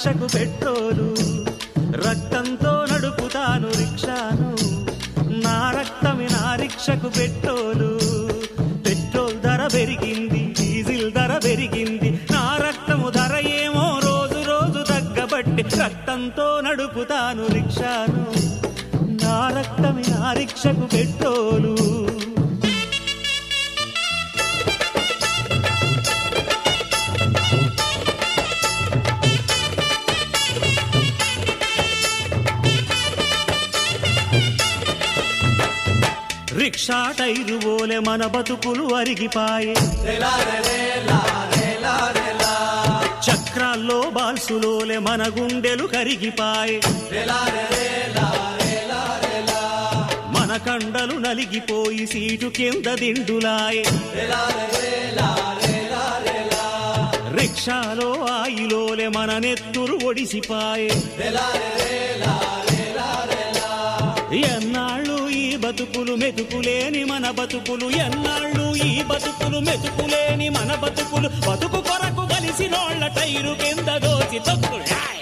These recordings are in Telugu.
రిక్షకు పెట్రోలు రక్తంతో నడుపుతాను రిక్షాను నా రక్తమే నా రిక్షకు పెట్రోలు పెట్రోల్ ధర పెరిగింది డీజిల్ ధర పెరిగింది నా రక్తము ధర ఏమో రోజు రోజు తగ్గబట్టి రక్తంతో నడుపుతాను రిక్షాను నా రక్తమే నా రిక్షకు పెట్రోలు రిక్షా టైరు పోలే మన బతుకులు అరిగిపాయే చక్రాల్లో బాల్సులోలే మన గుండెలు కరిగిపాయే మన కండలు నలిగిపోయి సీటు కింద దిండులాయే రిక్షాలో ఆయిలోలే మన నెత్తురు ఒడిసిపాయే ఎన్నాళ్ళు ఈ బతుకులు మెతుకులేని మన బతుకులు ఎన్నాళ్ళు ఈ బతుకులు మెతుకులేని మన బతుకులు బతుకు కొరకు కలిసినోళ్ల టైరు కింద దోచి తొక్కు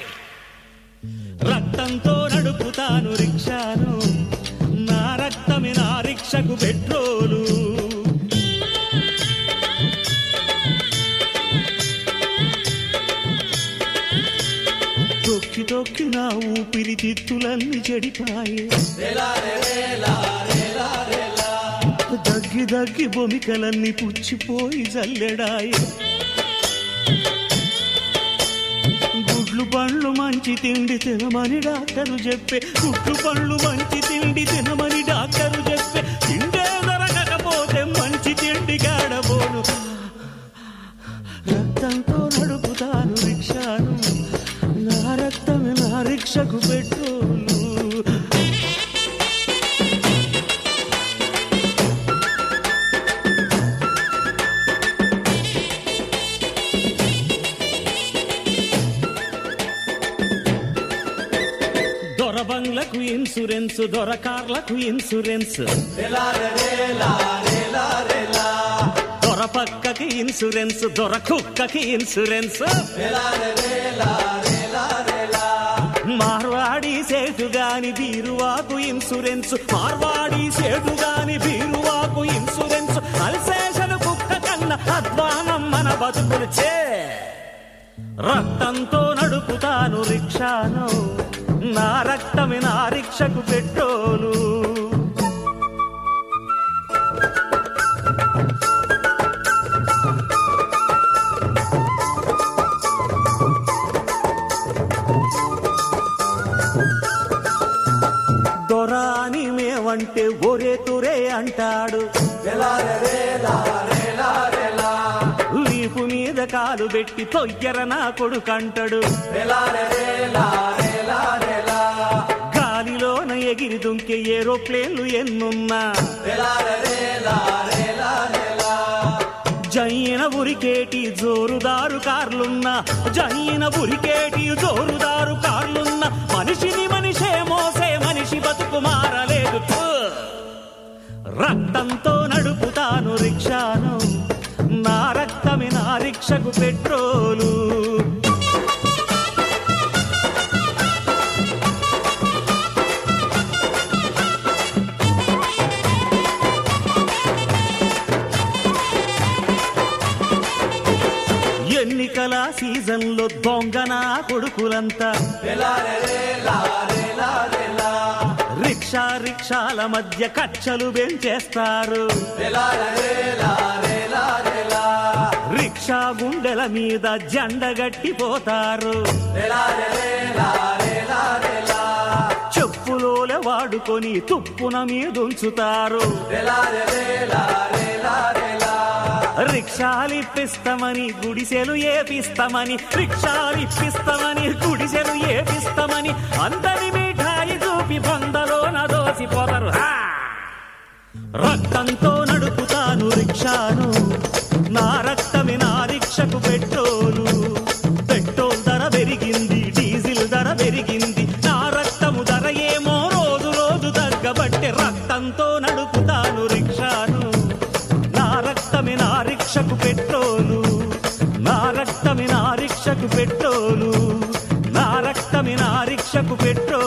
రక్తంతో నడుపుతాను రిక్షాను నా రక్తమే నా రిక్షకు పెట్రోలు తొక్కి తొక్కి నా ఊపిరి తిత్తులన్నీ చెడిపాయే దగ్గి దగ్గి బొమికలన్నీ పుచ్చిపోయి జల్లెడాయి గుడ్లు పండ్లు మంచి తిండి తినమని డాక్టరు చెప్పే గుడ్లు పండ్లు మంచి తిండి తినమని డాక్టరు చెప్పే తిండే దొరకకపోతే మంచి తిండి గాడబోను రక్తంతో నడుపుతాను రిక్షాను నా రక్తమే నా రిక్షకు పెట్రోలు దొర బంగ్లకు ఇన్సూరెన్స్ దొర కార్లకు ఇన్సూరెన్స్ దొర పక్కకి ఇన్సూరెన్స్ దొర కుక్కకి ఇన్సూరెన్స్ మార్వాడి సేటు గాని బీరువాకు ఇన్సూరెన్స్ మార్వాడి సేటు గాని బీరువాకు ఇన్సూరెన్స్ అల్సేషన్ కుక్క కన్నా అధ్వానం మన బతుకులు చే రక్తంతో నడుపుతాను రిక్షాను నా రక్తమే నా రిక్షకు పెట్రోలు దొరా అని మేవంటే ఒరే తురే అంటాడు వీపు మీద కాలు పెట్టి తొయ్యర నా కొడుకంటాడు గాలిలోన ఎగిరి దుంకే ఏరోప్లేన్లు ఎన్నున్నా జైన ఉరికేటి జోరుదారు కార్లున్నా జైన ఉరికేటి జోరుదారు కార్లున్నా మనిషిని మనిషే మోసే మనిషి బతుకు మారలేదు థు. రక్తంతో నడుపుతాను రిక్షాను నా రక్తమే నా రిక్షకు పెట్రోలు ఎన్నికల సీజన్లో దొంగన కొడుకులంతా రిక్షా రిక్షాల మధ్య కచ్చలు పెంచేస్తారు రిక్షా గుండెల మీద జెండ గట్టిపోతారు చెప్పులోలే వాడుకొని తుప్పున మీదుంచుతారు రిక్షాలు ఇప్పిస్తామని గుడిసెలు ఏపిస్తామని రిక్షాలు ఇప్పిస్తామని గుడిసెలు ఏపిస్తామని అందరి మిఠాయి చూపి బొందలోన దోసిపోతారు హా! రక్తంతో నడుపుతాను రిక్షాను నా రక్తమే నా రిక్షకు పెట్రోలు పెట్రోల్ ధర పెరిగింది డీజిల్ ధర పెరిగింది నా రక్తము ధర ఏమో రోజు రోజు తగ్గబట్టే రక్తంతో నడుపుతాను రిక్షాను నా రక్తమే నా రిక్షకు పెట్రోలు నా రక్తమే నా రిక్షకు పెట్రోలు నా రిక్షకు పెట్రోలు